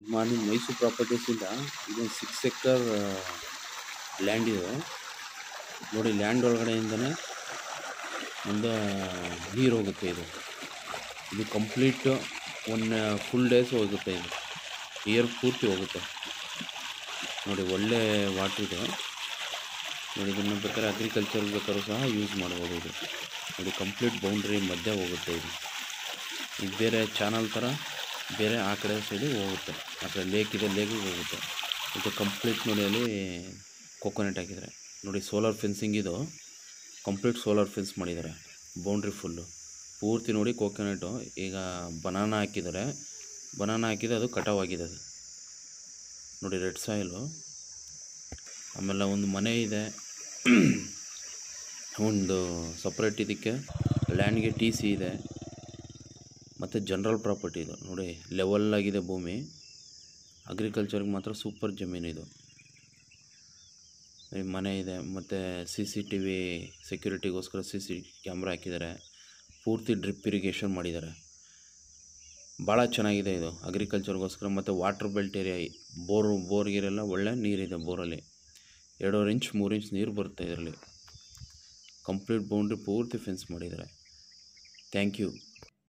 morning Mysuru ಪ್ರಾಪರ್ಟೀಸಿಂದ ಇದೊಂದು six acre land ಇದೆ ನೋಡಿ ಲ್ಯಾಂಡ್ ಒಳಗಡೆಯಿಂದನೇ ಮುಂದೆ ನೀರು ಹೋಗುತ್ತೆ ಇದು ಇದು ಕಂಪ್ಲೀಟ್ ಒನ್ ಫುಲ್ ಡೇಸ್ ಹೋಗುತ್ತೆ ಇದು ಇಯರ್ ಪೂರ್ತಿ ಹೋಗುತ್ತೆ ನೋಡಿ ಒಳ್ಳೆ ವಾಟ್ರ್ ಇದೆ ನೋಡಿ ಇದನ್ನು ಬೇಕಾದ್ರೆ ಅಗ್ರಿಕಲ್ಚರ್ ಬೇಕಾದ್ರೂ ಸಹ ಯೂಸ್ ಮಾಡ್ಬೋದು ಇದು ನೋಡಿ ಕಂಪ್ಲೀಟ್ ಬೌಂಡ್ರಿ ಮಧ್ಯೆ ಹೋಗುತ್ತೆ ಇದು ಇದು ಬೇರೆ ಚಾನಲ್ ಥರ ಬೇರೆ ಆ ಕಡೆ ಸೈಡು ಹೋಗುತ್ತೆ ಆ ಕಡೆ ಲೇಕ್ ಇದೆ ಲೇಕಿಗೆ ಹೋಗುತ್ತೆ ಇದು ಕಂಪ್ಲೀಟ್ ನೋಡಿ ಅಲ್ಲಿ ಕೊಕೊನೆಟ್ ಹಾಕಿದ್ದಾರೆ ನೋಡಿ ಸೋಲಾರ್ ಫೆನ್ಸಿಂಗ್ ಇದು ಕಂಪ್ಲೀಟ್ ಸೋಲಾರ್ ಫೆನ್ಸ್ ಮಾಡಿದ್ದಾರೆ ಬೌಂಡ್ರಿ ಫುಲ್ಲು ಪೂರ್ತಿ ನೋಡಿ ಕೋಕೋನೆಟು ಈಗ ಬನಾನಾ ಹಾಕಿದ್ದಾರೆ ಬನಾನಾ ಹಾಕಿದೆ ಅದು ಕಟಾವ್ ಆಗಿದೆ ಅದು ನೋಡಿ ರೆಡ್ ಸಾಯಿಲು ಆಮೇಲೆ ಒಂದು ಮನೆ ಇದೆ ಒಂದು ಸಪ್ರೇಟ್ ಇದಕ್ಕೆ ಲ್ಯಾಂಡ್ಗೆ ಟಿ ಸಿ ಇದೆ ಮತ್ತು ಜನ್ರಲ್ ಪ್ರಾಪರ್ಟಿ ಇದು ನೋಡಿ ಲೆವೆಲ್ ಆಗಿದೆ ಭೂಮಿ ಅಗ್ರಿಕಲ್ಚರ್ಗೆ ಮಾತ್ರ ಸೂಪರ್ ಜಮೀನು ಇದು ಈ ಮನೆ ಇದೆ ಮತ್ತು ಸಿ ಸಿ ಟಿ ವಿ ಸೆಕ್ಯೂರಿಟಿಗೋಸ್ಕರ ಸಿ ಸಿ ಕ್ಯಾಮ್ರಾ ಹಾಕಿದ್ದಾರೆ ಪೂರ್ತಿ ಡ್ರಿಪ್ ಇರಿಗೇಷನ್ ಮಾಡಿದ್ದಾರೆ ಭಾಳ ಚೆನ್ನಾಗಿದೆ ಇದು ಅಗ್ರಿಕಲ್ಚರ್ಗೋಸ್ಕರ ಮತ್ತು water belt area bore bore ಗೀರೆಲ್ಲ ಒಳ್ಳೆ ನೀರಿದೆ ಬೋರಲ್ಲಿ ಎರಡೂವರೆ ಇಂಚ್ ಮೂರು ಇಂಚ್ ನೀರು ಬರುತ್ತೆ ಇದರಲ್ಲಿ ಕಂಪ್ಲೀಟ್ ಬೌಂಡ್ರಿ ಪೂರ್ತಿ ಫೆನ್ಸ್ ಮಾಡಿದ್ದಾರೆ ಥ್ಯಾಂಕ್ ಯು